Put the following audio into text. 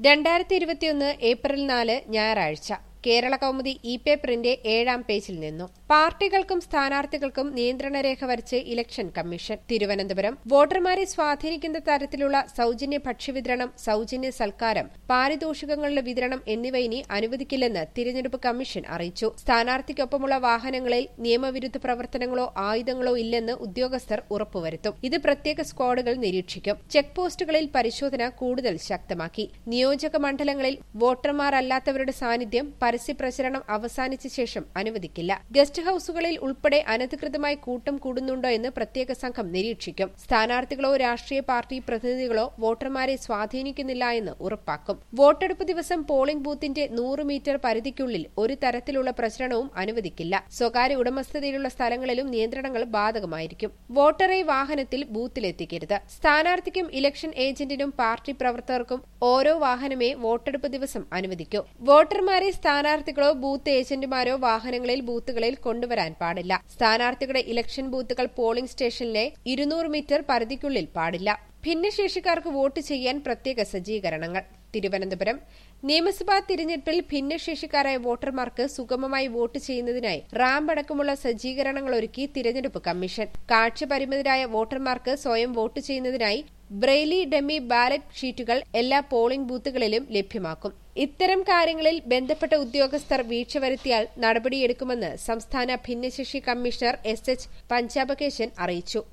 രണ്ടായിരത്തി ഇരുപത്തിയൊന്ന് ഏപ്രിൽ നാല് ഞായറാഴ്ച കേരള കൗമുദി ഇ പേപ്പറിന്റെ ഏഴാം പേജിൽ നിന്നു പാർട്ടികൾക്കും സ്ഥാനാർത്ഥികൾക്കും നിയന്ത്രണരേഖ വരച്ച് ഇലക്ഷൻ കമ്മീഷൻ തിരുവനന്തപുരം വോട്ടർമാരെ സ്വാധീനിക്കുന്ന തരത്തിലുള്ള സൌജന്യ ഭക്ഷ്യവിതരണം സൌജന്യ സൽക്കാരം പാരിതോഷികങ്ങളുടെ വിതരണം എന്നിവ ഇനി അനുവദിക്കില്ലെന്ന് തിരഞ്ഞെടുപ്പ് കമ്മീഷൻ അറിയിച്ചു സ്ഥാനാർത്ഥിക്കൊപ്പമുള്ള വാഹനങ്ങളിൽ നിയമവിരുദ്ധ പ്രവർത്തനങ്ങളോ ആയുധങ്ങളോ ഇല്ലെന്ന് ഉദ്യോഗസ്ഥർ ഉറപ്പുവരുത്തും ഇത് പ്രത്യേക സ്ക്വാഡുകൾ നിരീക്ഷിക്കും ചെക്ക് പോസ്റ്റുകളിൽ പരിശോധന കൂടുതൽ ശക്തമാക്കി നിയോജക മണ്ഡലങ്ങളിൽ വോട്ടർമാരല്ലാത്തവരുടെ സാന്നിധ്യം പരസ്യപ്രചരണം അവസാനിച്ച ശേഷം അനുവദിക്കില്ല ഗസ്റ്റ് ഹൌസുകളിൽ ഉൾപ്പെടെ അനധികൃതമായി കൂട്ടം കൂടുന്നുണ്ടോ എന്ന് പ്രത്യേക സംഘം നിരീക്ഷിക്കും സ്ഥാനാർത്ഥികളോ രാഷ്ട്രീയ പാർട്ടി പ്രതിനിധികളോ വോട്ടർമാരെ സ്വാധീനിക്കുന്നില്ല എന്ന് ഉറപ്പാക്കും വോട്ടെടുപ്പ് ദിവസം പോളിംഗ് ബൂത്തിന്റെ നൂറ് മീറ്റർ പരിധിക്കുള്ളിൽ ഒരു തരത്തിലുള്ള പ്രചരണവും അനുവദിക്കില്ല സ്വകാര്യ ഉടമസ്ഥതയിലുള്ള സ്ഥലങ്ങളിലും നിയന്ത്രണങ്ങൾ ബാധകമായിരിക്കും വോട്ടറെ വാഹനത്തിൽ ബൂത്തിലെത്തിക്കരുത് സ്ഥാനാർത്ഥിക്കും ഇലക്ഷൻ ഏജന്റിനും പാർട്ടി പ്രവർത്തകർക്കും ഓരോ വാഹനമേ വോട്ടെടുപ്പ് ദിവസം അനുവദിക്കൂ വോട്ടർമാരെ സ്ഥാനാർത്ഥികളോ ബൂത്ത് ഏജന്റുമാരോ വാഹനങ്ങളിൽ ബൂത്തുകളിൽ കൊണ്ടുവരാൻ പാടില്ല സ്ഥാനാർത്ഥികളുടെ ഇലക്ഷൻ ബൂത്തുകൾ പോളിംഗ് സ്റ്റേഷനിലെ ഇരുന്നൂറ് മീറ്റർ പരിധിക്കുള്ളിൽ പാടില്ല ഭിന്നശേഷിക്കാർക്ക് വോട്ട് ചെയ്യാൻ പ്രത്യേക സജ്ജീകരണങ്ങൾ തിരുവനന്തപുരം നിയമസഭാ തിരഞ്ഞെടുപ്പിൽ ഭിന്നശേഷിക്കാരായ വോട്ടർമാർക്ക് സുഗമമായി വോട്ട് ചെയ്യുന്നതിനായി റാമ്പ് അടക്കമുള്ള സജ്ജീകരണങ്ങൾ ഒരുക്കി തിരഞ്ഞെടുപ്പ് കമ്മീഷൻ കാഴ്ച പരിമിതരായ വോട്ടർമാർക്ക് സ്വയം വോട്ട് ചെയ്യുന്നതിനായി ബ്രെയിലി ഡെമി ബാലറ്റ് ഷീറ്റുകൾ എല്ലാ പോളിംഗ് ബൂത്തുകളിലും ലഭ്യമാക്കും ഇത്തരം കാര്യങ്ങളിൽ ബന്ധപ്പെട്ട ഉദ്യോഗസ്ഥർ വീഴ്ച വരുത്തിയാൽ നടപടിയെടുക്കുമെന്ന് സംസ്ഥാന ഭിന്നശേഷി കമ്മീഷണർ എസ് എച്ച് പഞ്ചാബകേശൻ അറിയിച്ചു